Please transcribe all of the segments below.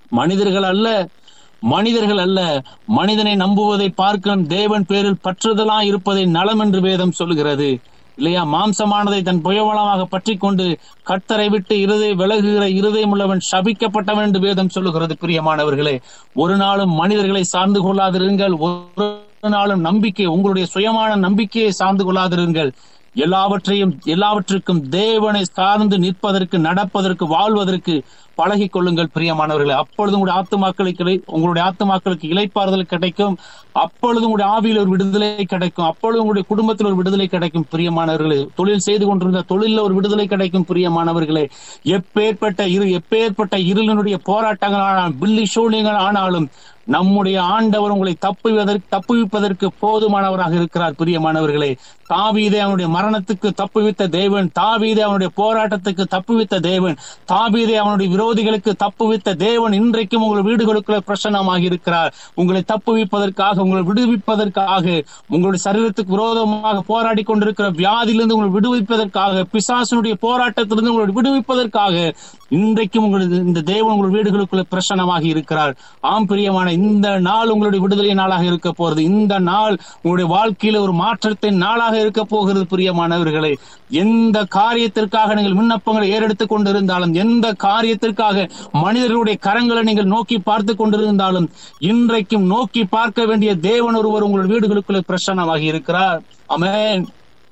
மனிதர்கள் அல்ல மனிதர்கள் அல்ல மனிதனை நம்புவதை பார்க்க தேவன் பேரில் பற்றுதலா இருப்பதை நலம் என்று வேதம் சொல்லுகிறது இல்லையா மாம்சமானதை தன் புயவளமாக பற்றி கொண்டு கர்த்தரை விட்டு இருதை விலகுகிற இருதயம் உள்ளவன் சபிக்கப்பட்டவன் என்று வேதம் சொல்லுகிறது பிரியமானவர்களே ஒரு நாளும் மனிதர்களை சார்ந்து கொள்ளாதிருங்கள் ஒரு நாளும் நம்பிக்கை உங்களுடைய சுயமான நம்பிக்கையை சார்ந்து கொள்ளாதிருங்கள் எல்லாவற்றையும் எல்லாவற்றுக்கும் தேவனை சார்ந்து நிற்பதற்கு நடப்பதற்கு வாழ்வதற்கு பழகிக் கொள்ளுங்கள் பிரியமானவர்களே அப்பொழுது உங்களுடைய ஆத்துமாக்களுக்கு இலை- உங்களுடைய ஆத்துமாக்களுக்கு இலைப்பாறுதல் கிடைக்கும் அப்பொழுது உங்களுடைய ஆவியில் ஒரு விடுதலை கிடைக்கும் அப்பொழுது உங்களுடைய குடும்பத்தில் ஒரு விடுதலை கிடைக்கும் பிரியமானவர்களே தொழில் செய்து கொண்டிருந்த தொழிலில் ஒரு விடுதலை கிடைக்கும் பிரியமானவர்களே எப்பேற்பட்ட இரு எப்பேற்பட்ட இருளினுடைய போராட்டங்கள் ஆனாலும் பில்லி சூழ்நிலைகள் ஆனாலும் நம்முடைய ஆண்டவர் உங்களை தப்புவதற்கு தப்புவிப்பதற்கு போதுமானவராக இருக்கிறார் பிரியமானவர்களே தாவீதை அவனுடைய மரணத்துக்கு தப்புவித்த தேவன் தாவீதை அவனுடைய போராட்டத்துக்கு தப்புவித்த தேவன் தாவீதை அவனுடைய விரோதிகளுக்கு தப்புவித்த தேவன் இன்றைக்கும் உங்கள் வீடுகளுக்குள்ள பிரசன்னமாக இருக்கிறார் உங்களை தப்புவிப்பதற்காக உங்களை விடுவிப்பதற்காக உங்களுடைய சரீரத்துக்கு விரோதமாக போராடி கொண்டிருக்கிற வியாதியிலிருந்து உங்களை விடுவிப்பதற்காக பிசாசனுடைய போராட்டத்திலிருந்து உங்களை விடுவிப்பதற்காக இன்றைக்கும் உங்களது இந்த தேவன் உங்கள் வீடுகளுக்குள்ள பிரசன்னமாக இருக்கிறார் ஆம் பிரியமான இந்த நாள் உங்களுடைய விடுதலை நாளாக இருக்க போறது இந்த நாள் உங்களுடைய வாழ்க்கையில ஒரு மாற்றத்தின் நாளாக இருக்க போகிறது பிரியமானவர்களே எந்த காரியத்திற்காக நீங்கள் விண்ணப்பங்களை ஏறெடுத்துக் கொண்டிருந்தாலும் எந்த காரியத்திற்காக மனிதர்களுடைய கரங்களை நீங்கள் நோக்கி பார்த்து கொண்டிருந்தாலும் இன்றைக்கும் நோக்கி பார்க்க வேண்டிய தேவன் ஒருவர் உங்கள் வீடுகளுக்குள்ளே பிரசன்னமாகி இருக்கிறார் அமேன்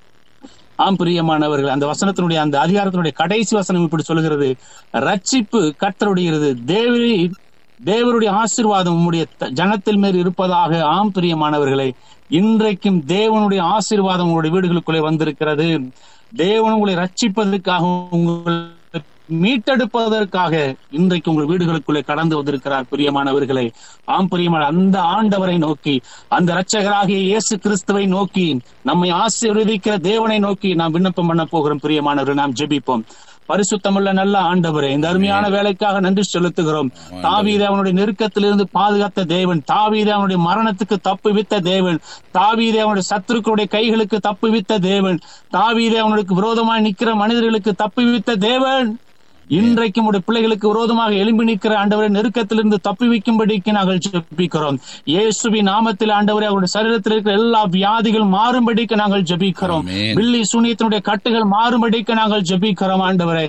ஆம் பிரியமானவர்கள் அந்த வசனத்தினுடைய அந்த அதிகாரத்தினுடைய கடைசி வசனம் இப்படி சொல்லுகிறது ரட்சிப்பு கர்த்தருடையது தேவரி தேவருடைய ஆசீர்வாதம் உம்முடைய த- ஜனத்தில் மேல் இருப்பதாக ஆம் பிரியமானவர்களே இன்றைக்கும் தேவனுடைய ஆசீர்வாதம் உங்களுடைய வீடுகளுக்குள்ளே வந்திருக்கிறது தேவன் உங்களை ரட்சிப்பதற்காக உங்களை மீட்டெடுப்பதற்காக இன்றைக்கு உங்கள் வீடுகளுக்குள்ளே கடந்து வந்திருக்கிறார் பிரியமானவர்களே ஆம் பிரியமான அந்த ஆண்டவரை நோக்கி அந்த இரட்சகராகிய இயேசு கிறிஸ்துவை நோக்கி நம்மை ஆசீர்வதிக்கிற தேவனை நோக்கி நாம் விண்ணப்பம் பண்ண போகிறோம் பிரியமானவர்கள் நாம் ஜெபிப்போம் பரிசுத்தமுள்ள நல்ல ஆண்டவரே இந்த அருமையான வேலைக்காக நன்றி செலுத்துகிறோம் தாவீதை அவனுடைய நெருக்கத்திலிருந்து பாதுகாத்த தேவன் தாவீதை அவனுடைய மரணத்துக்கு தப்புவித்த தேவன் தாவீதை அவனுடைய சத்துருக்களுடைய கைகளுக்கு தப்புவித்த தேவன் தாவீதை அவனுக்கு விரோதமாய் நிற்கிற மனிதர்களுக்கு தப்புவித்த தேவன் இன்றைக்கும் உடைய பிள்ளைகளுக்கு விரோதமாக எழும்பி நிற்கிற ஆண்டவரை நெருக்கத்திலிருந்து தப்பி வைக்கும்படிக்கு நாங்கள் ஜெபிக்கிறோம் இயேசுவின் நாமத்தில் ஆண்டவரை அவருடைய சரீரத்தில் இருக்கிற எல்லா வியாதிகள் மாறும்படிக்கு நாங்கள் ஜெபிக்கிறோம் ஆமென். பில்லி சூனியத்தினுடைய கட்டுகள் மாறும்படிக்கு நாங்கள் ஜெபிக்கிறோம் ஆண்டவரை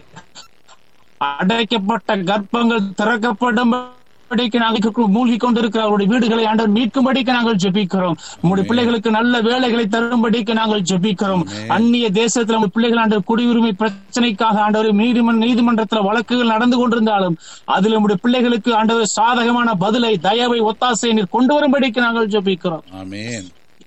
அடைக்கப்பட்ட கர்ப்பங்கள் திறக்கப்படும் நாங்கள் மூழ்கி கொண்டிருக்கிற அவருடைய வீடுகளை ஆண்டவர் மீட்கும்படிக்கு நாங்கள் ஜெபிக்கிறோம் உங்களுடைய பிள்ளைகளுக்கு நல்ல வேலைகளை தரும்படிக்கு நாங்கள் ஜெபிக்கிறோம் அந்நிய தேசத்துல உங்கள் பிள்ளைகள் ஆண்டவர் குடியுரிமை பிரச்சனைக்காக ஆண்டவர் நீதிமன்ற நீதிமன்றத்துல வழக்குகள் நடந்து கொண்டிருந்தாலும் அதில் உங்களுடைய பிள்ளைகளுக்கு ஆண்டவர் சாதகமான பதிலை தயவை ஒத்தாசை நீர் கொண்டு வரும்படிக்கு நாங்கள் ஜெபிக்கிறோம் ஆமென்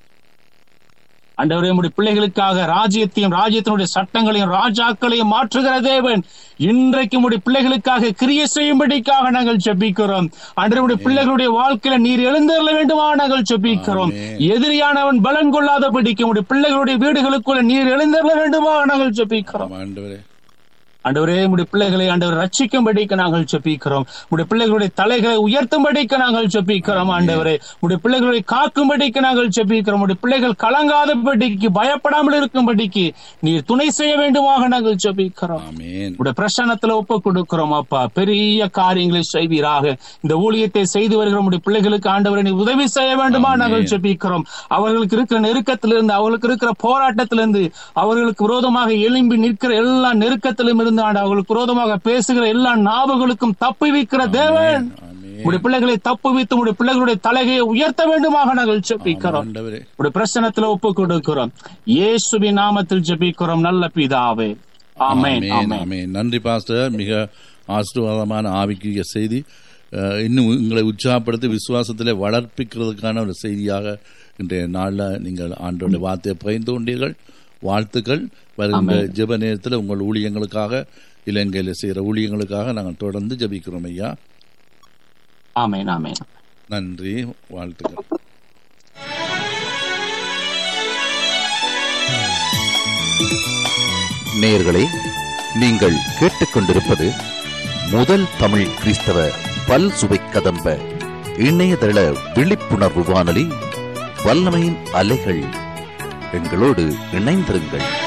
ஆண்டவரே உம்முடைய பிள்ளைகளுக்காக ராஜ்யத்தையும் ராஜ்யத்தினுடைய சட்டங்களையும் ராஜாக்களையும் மாற்றுகிற தேவன் இன்றைக்கு உம்முடைய பிள்ளைகளுக்காக கிரியை செய்யும்படிக்காக நாங்கள் ஜெபிக்கிறோம் அன்றைய பிள்ளைகளுடைய வாழ்க்கையில நீர் எழுந்தருள வேண்டுமா நாங்கள் ஜெபிக்கிறோம் ஆமென். எதிரியானவன் பலன் கொள்ளாதபடிக்கு உம்முடைய பிள்ளைகளுடைய வீடுகளுக்குள்ள நீர் எழுந்தருள வேண்டுமா நாங்கள் ஜெபிக்கிறோம் ஆமா, ஆண்டவரே ஆண்டவரே உடைய பிள்ளைகளை ஆண்டவர் ரட்சிக்கும்படிக்கு நாங்கள் ஜெபிக்கிறோம் உடைய பிள்ளைகளுடைய தலைகளை உயர்த்தும்படிக்கு நாங்கள் ஜெபிக்கிறோம் ஆண்டவரே உடைய பிள்ளைகளை காக்கும்படிக்கு நாங்கள் ஜெபிக்கிறோம் உடைய பிள்ளைகள் கலங்காதபடிக்கு பயப்படாமல் இருக்கும்படிக்கு நீர் துணை செய்ய வேண்டுமாக நாங்கள் ஜெபிக்கிறோம் ஆமென் உடைய பிரசன்னத்துல ஒப்பு கொடுக்கிறோம் அப்பா பெரிய காரியங்களை செய்வீராக இந்த ஊழியத்தை செய்து வருகிற உடைய பிள்ளைகளுக்கு ஆண்டவரை நீ உதவி செய்ய வேண்டுமா ஆமென். நாங்கள் ஜெபிக்கிறோம் அவர்களுக்கு இருக்கிற நெருக்கத்திலிருந்து அவர்களுக்கு இருக்கிற போராட்டத்திலிருந்து அவர்களுக்கு விரோதமாக எழும்பி நிற்கிற எல்லா நெருக்கத்திலும் இருந்து ஆண்டு அவர்களுக்கு விரோதமாக பேசுகிற எல்லா நாவுகளுக்கும் தப்பி வைக்கிற தேவன் ஆமென் உடைய பிள்ளைகளை தப்பு வைத்து உடைய பிள்ளைகளுடைய தலைகையை உயர்த்த வேண்டுமாக நாங்கள் ஜெபிக்கிறோம் ஆண்டவரே உடைய பிரசனத்துல ஒப்பு கொடுக்கிறோம் இயேசுவின் நாமத்தில் ஜெபிக்கிறோம் நல்ல பிதாவே ஆமென் ஆமென் ஆமென் ஆமென் நன்றி பாஸ்டர் மிக ஆசீர்வாதமான ஆவிக்குரிய செய்தி அஹ், இன்னும் உங்களை உற்சாகப்படுத்தி விசுவாசத்திலே வளர்ப்பிக்கிறதுக்கான ஒரு செய்தியாக இன்றைய நாளில் நீங்கள் ஆண்டோட வார்த்தையை பகிர்ந்து கொண்டீர்கள் வாழ்த்துக்கள் வருகின்ற ஜெப நேரத்தில் உங்கள் ஊழியங்களுக்காக இலங்கையில் செய்கிற ஊழியங்களுக்காக நாங்கள் தொடர்ந்து ஜெபிக்கிறோம் ஐயா ஆமென் ஆமென் நன்றி வாழ்த்துக்கள் நேயர்களே நீங்கள் கேட்டுக்கொண்டிருப்பது முதல் தமிழ் கிறிஸ்தவ பல் சுவை கதம்ப இணையதள விழிப்புணர்வு வானொலி வல்லமையின் அலைகள் எங்களோடு இணைந்திருங்கள்